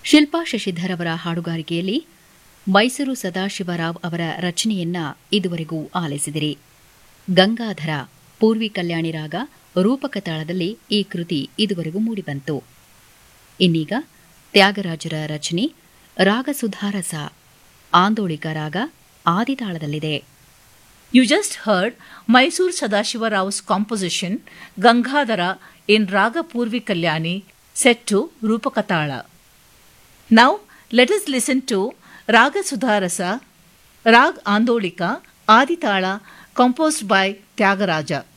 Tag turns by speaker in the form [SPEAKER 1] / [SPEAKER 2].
[SPEAKER 1] ಶಿಲ್ಪಾ ಶಶಿಧರ್ ಅವರ ಹಾಡುಗಾರಿಕೆಯಲ್ಲಿ ಮೈಸೂರು ಸದಾಶಿವರಾವ್ ಅವರ ರಚನೆಯನ್ನ ಇದುವರೆಗೂ ಆಲಿಸಿದಿರಿ ಗಂಗಾಧರ ಪೂರ್ವಿ ಕಲ್ಯಾಣಿ ರಾಗ ರೂಪಕ ತಾಳದಲ್ಲಿ ಈ ಕೃತಿ ಇದುವರೆಗೂ ಮೂಡಿಬಂತು ಇನ್ನೀಗ ತ್ಯಾಗರಾಜರ ರಚನೆ ರಾಗ ಸುಧಾರಸ ಆಂದೋಳಿಕ ರಾಗ ಆದಿತಾಳದಲ್ಲಿದೆ
[SPEAKER 2] You just heard Mysore Sadashiva Rao's composition Gangadhara in Raga Purvi Kalyani set to Rupakatala. Now let us listen to Raga Sudharasa, Rag Andolika, Aditala composed by Tyagaraja.